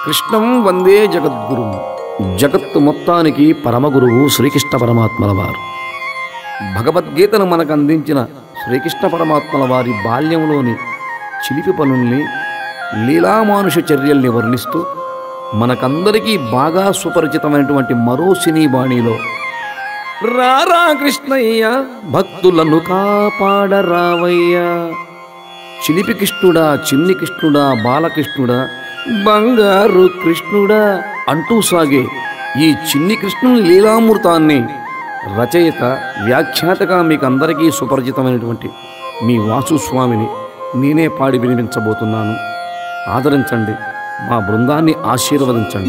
కృష్ణం వందే జగద్గురు జగత్తు మొత్తానికి పరమగురువు శ్రీకృష్ణ పరమాత్మల వారు భగవద్గీతను మనకు అందించిన శ్రీకృష్ణ పరమాత్మల వారి బాల్యంలోని చిలిపి పనుల్ని లీలామానుష చర్యల్ని వర్ణిస్తూ మనకందరికీ బాగా సుపరిచితమైనటువంటి మరో సినీ బాణిలో రారా కృష్ణయ్య భక్తులను కాపాడరావయ్యా చిలిపి కృష్ణుడా చిన్ని కృష్ణుడా బాలకృష్ణుడా బంగారు కృష్ణుడా అంటూ సాగే ఈ చిన్ని కృష్ణుని లీలామృతాన్ని రచయిత వ్యాఖ్యాతగా మీకు అందరికీ సుపరిచితమైనటువంటి మీ వాసుస్వామిని నేనే పాడి వినిపించబోతున్నాను ఆదరించండి మా బృందాన్ని ఆశీర్వదించండి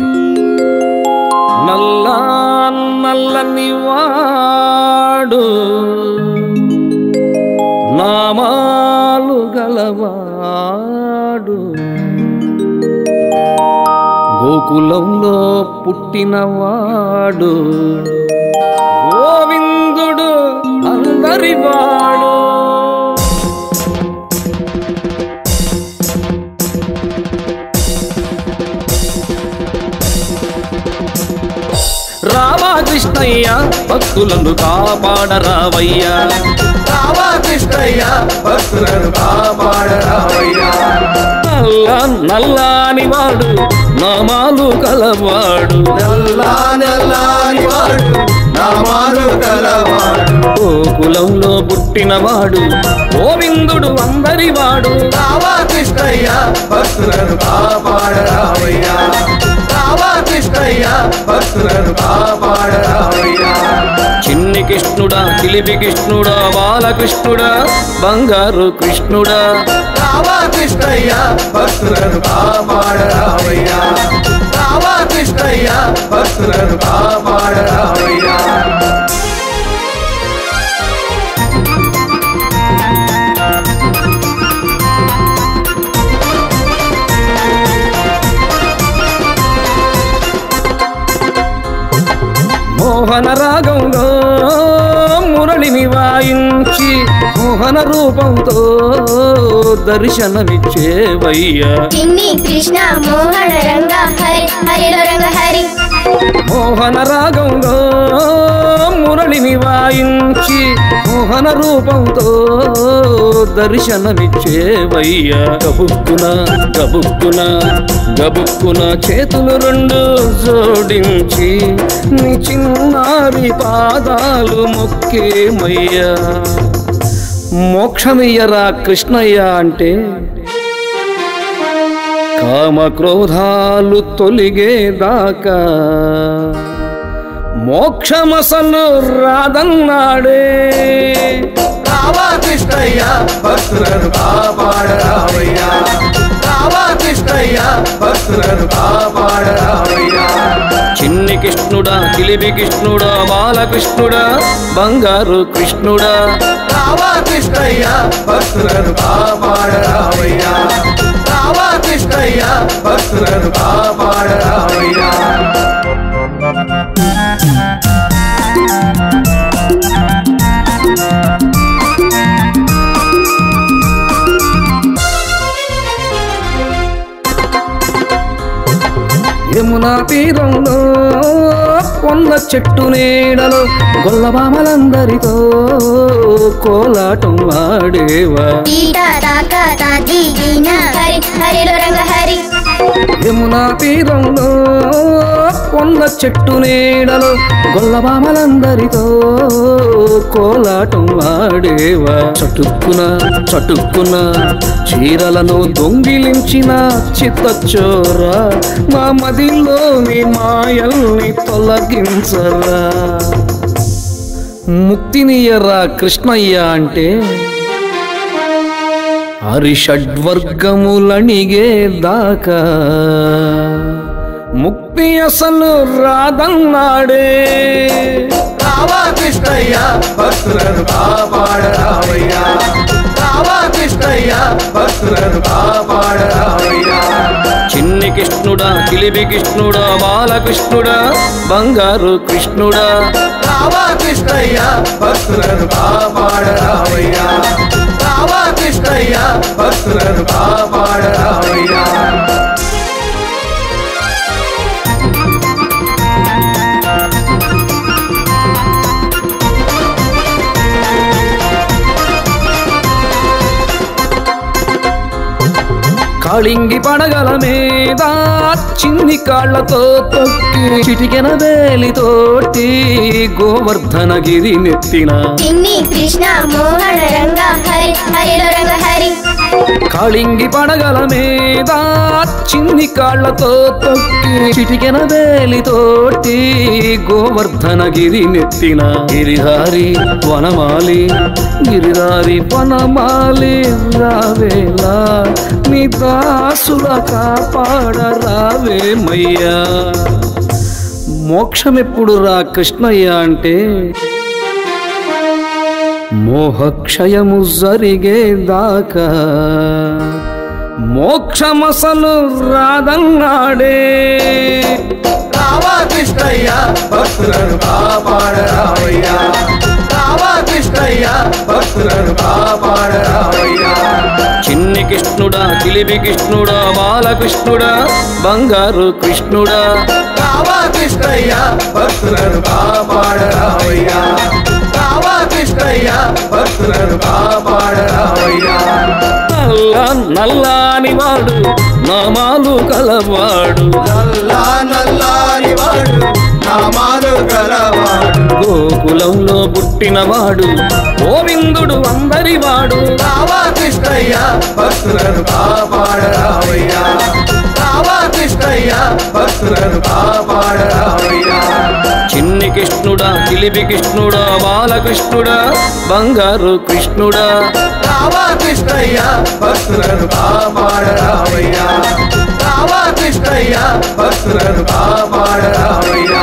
నల్లా నల్లని వాడు నామాలు గలవాడు గోకులంలో పుట్టినవాడు గోవిందుడు అందరివాడు రామకృష్ణయ్య భక్తులను కాపాడరావయ్యా రామకృష్ణయ్య భక్తులను కాపాడరావయ్యా నల్ల నల్లాని వాడు నామాలు కలవాడు నల్లా నల్లాని వాడు నామాలు కలవాడు గోకులంలో పుట్టినవాడు గోవిందుడు అందరివాడు రామకృష్ణయ్య భక్తులను కాపాడరావయ్యా రామకృష్ణయ్య భక్తులను కాపాడరావయ్యా చిన్ని కృష్ణుడా చిలిపి కృష్ణుడా బాలకృష్ణుడా బంగారు కృష్ణుడా రామకృష్ణయ్య భక్తులను కాపాడరావయ్యా రామకృష్ణయ్య భక్తులను కాపాడరావయ్యా మోహన రాగంలో మురళిని వాయించి మోహన రూపంతో దర్శనమిచ్చేవయ్యా చిన్ని కృష్ణ మోహన రంగ హరి హరిలో రంగ హరి మోహన రాగంలో మురళిని వాయించి మోహన రూపంతో దర్శనమిచ్చేవయ్యా గబుక్కున గబుక్కున గబుక్కున చేతులు రెండు జోడించి నీ చిన్నారి పాదాలు మొక్కేమయ్యా మోక్షమియ్యరా కృష్ణయ్య అంటే కామక్రోధాలు తొలిగేదాకా మోక్షమసలు రాదన్నాడే రామకృష్ణయ్య భక్తులను కాపాడరావయ్యా రామకృష్ణయ్య భక్తులను కాపాడరావయ్యా చిన్ని కృష్ణుడా చిలిపి కృష్ణుడా బాలకృష్ణుడా బంగారు కృష్ణుడా రామకృష్ణయ్య భక్తులను కాపాడరావయ్యా రామకృష్ణయ్య భక్తులను కాపాడరావయ్యా యమునా తీరంలో కొండ చెట్టు నీడలో గొల్లబామలందరితో కోలాటం ఆడేవా తీట తాక తాతి దీన హరి హరిలో రంగ హరి యమునా తీరంలో కొండ చెట్టు నీడలో గొల్లబామలందరితో కోలాటం ఆడేవా చటుక్కున చటుక్కున చీరలను దొంగిలించిన చిత్తచోరా మా మదిలోని మాయల్ని తొలగించరా ముక్తినియరా కృష్ణయ్య అంటే హరిషడ్వర్గములణిగే దాకా ముక్తి అసలు రాదన్నాడే రామకృష్ణయ్య భక్తులను కాపాడరావయ్యా రామకృష్ణయ్య భక్తులను కాపాడరావయ్యా చిన్ని కృష్ణుడా చిలిపి కృష్ణుడా బాలకృష్ణుడా బంగారు కృష్ణుడా రామకృష్ణయ్య భక్తులను కాపాడరావయ్యా రామకృష్ణయ్య భక్తులను కాపాడరావయ్యా కాళింగి పడగల మీద చిన్ని కాళ్లతో తొక్కి చిటికెన వేలితోటి గోవర్ధనగిరి నెత్తిన చిన్ని కృష్ణ మోహన రంగ హరి హరిలో రంగ హరి కాళింగి పడగల మీద చిన్ని కాళ్లతో తొక్కి చిటికెన వేలితోటి గోవర్ధనగిరి నెత్తిన గిరిహారి వనమాలి గిరిదారి వనమాలి రావేలా నీ దాసుల కాపాడ రావేమయ్యా మోక్షమెప్పుడు రా కృష్ణయ్య అంటే మోహక్షయము జరిగేదాకా మోక్షమసలు రాదన్నాడే రావా కృష్ణయ్య భక్తులను కాపాడరావయ్యా రావా కృష్ణయ్య భక్తులను కాపాడరావయ్యా చిన్ని కృష్ణుడా కిలిబి కృష్ణుడా బాలకృష్ణుడా బంగారు కృష్ణుడా రావా కృష్ణయ్య భక్తులను కాపాడరావయ్యా రావా కృష్ణయ్య భక్తులను కాపాడరావయ్యా నల్ల నల్లాని వాడు నామాలు కలవాడు నల్లా నల్లాని వాడు నామాలు గలవాడు గోకులంలో పుట్టినవాడు గోవిందుడు అందరివాడు రావా కృష్ణయ్య భక్తులను కాపాడరావయ్యా రావా కృష్ణయ్య భక్తులను కాపాడరావయ్యా చిన్ని కృష్ణుడా కిలిబి కృష్ణుడా బాలకృష్ణుడా బంగారు కృష్ణుడా రావా కృష్ణయ్య భక్తులను కాపాడరావయ్యా రావా కృష్ణయ్య భక్తులను కాపాడరావయ్యా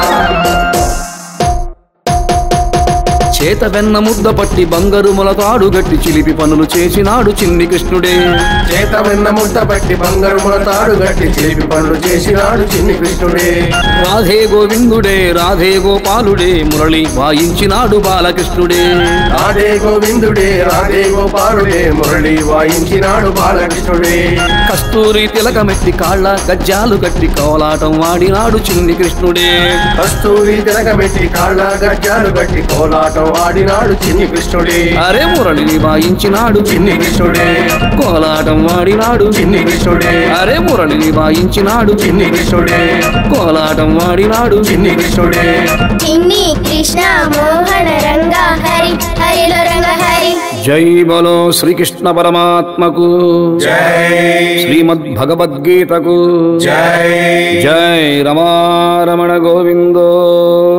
చేత వెన్న ముద్ద పట్టి బంగారు మొలతాడు గట్టి చిలిపి పనులు చేసినాడు చిన్ని కృష్ణుడే చేత వెన్న ముద్ద పట్టి బంగారు ముడతాడు గట్టి చిలిపి పనులు చేసినాడు చిన్ని కృష్ణుడే రాధే గోవిందుడే రాధే గోపాలుడే మురళి వాయించినాడు బాలకృష్ణుడే రాధే గోవిందుడే రాధే గోపాలుడే మురళి వాయించినాడు బాలకృష్ణుడే కస్తూరి తిలకమెట్టి కాళ్ళ గజ్జాలు కట్టి కోలాటం వాడినాడు చిన్ని కృష్ణుడే కస్తూరి తిరగబెట్టి కాళ్ళ గజ్జాలు గట్టి కోలాటం ఆడినాడు చిన్ని కృష్ణుడే అరే మురళిని వాయించినాడు చిన్ని కృష్ణుడే కోలాటం వాడినాడు చిన్ని కృష్ణుడే అరే మురళిని వాయించినాడు చిన్ని కృష్ణుడే కోలాటం వాడినాడు చిన్ని కృష్ణుడే చిన్ని కృష్ణ మోహన రంగ హరి హరిలో రంగ హరి జై బలో శ్రీకృష్ణ పరమాత్మకు జై శ్రీమద్ భగవద్గీతకు జై జై రమారమణ గోవిందో